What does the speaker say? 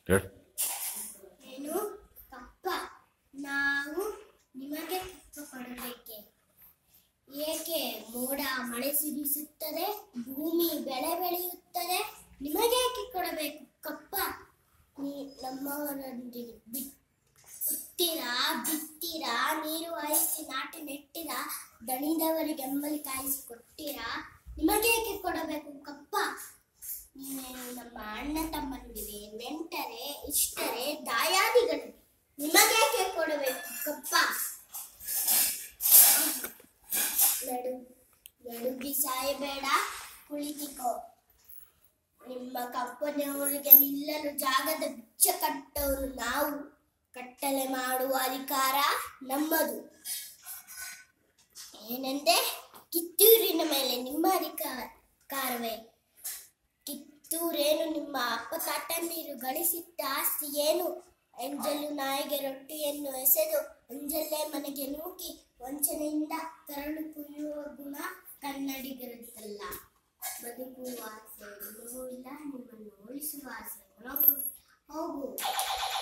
ಹೇಳಿ ಏನು ಕಪ್ಪ ನಾವು ನಿಮಗೆ ಕಪ್ಪ ಕೊಡಬೇಕೆ ಏಕೆ ಮೋಡ ಮಳೆ ಸುರಿಸುತ್ತದೆ ಭೂಮಿ ಬೆಳೆ ಬೆಳೆಯುತ್ತದೆ ನಿಮಗೇಕೆ ಕೊಡಬೇಕು ಕಪ್ಪ ನೀ ನಮ್ಮವರೊಂದಿಗೆ ಬಿತ್ತೀರಾ ಬಿತ್ತೀರಾ ನೀರು ಹಾಯಿಸಿ ನಾಟಿ ನೆಟ್ಟಿರಾ ದಣಿದವರಿಗೆ ಅಂಬಲಿ ಕಾಯಿಸಿ ಕೊಟ್ಟಿರಾ ನಿಮಗೇಕೆ ಕೊಡಬೇಕು ಕಪ್ಪ ನೀವೇನು ನಮ್ಮ ಅಣ್ಣ ತಮ್ಮಂದಿರೆ ನೆಂಟರೆ ಇಷ್ಟರೆ ದಾಯಾದಿಗಳು ನಿಮಗೇಕೆ ಕೊಡಬೇಕು ಕಪ್ಪ ನಡು ನಡುಗಿ ಸಾಯಬೇಡ ಕುಳಿತಿಕೋ ನಿಮ್ಮ ಕಪ್ಪನವರಿಗೆ ನಿಲ್ಲಲು ಜಾಗದ ಬಿಚ್ಚ ಕಟ್ಟವರು ನಾವು ಕಟ್ಟಲೆ ಮಾಡುವ ಅಧಿಕಾರ ನಮ್ಮದು ಏನೆಂದೆ ಕಿತ್ತೂರಿನ ಮೇಲೆ ನಿಮ್ಮ ಅಧಿಕಾರವೇ ಕಿತ್ತೂರೇನು ನಿಮ್ಮ ಅಪ್ಪ ತಾತಂದಿರು ಗಳಿಸಿದ್ದ ಆಸ್ತಿ ಏನು ಎಂಜಲು ನಾಯಿಗೆ ರೊಟ್ಟಿಯನ್ನು ಎಸೆದು ಅಂಜಲ್ಲೇ ಮನೆಗೆ ನೂಕಿ ವಂಚನೆಯಿಂದ ಕರಳು ಕುಯ್ಯುವ ಗುಣ ಕನ್ನಡಿಗರದ್ದಲ್ಲ ಬದುಕುವ ಆಸೆ ನಿಮಗೂ ಇಲ್ಲ ನಿಮ್ಮನ್ನು ಉಳಿಸುವ ಆಸೆ ನನಗೂ ಹೋಗು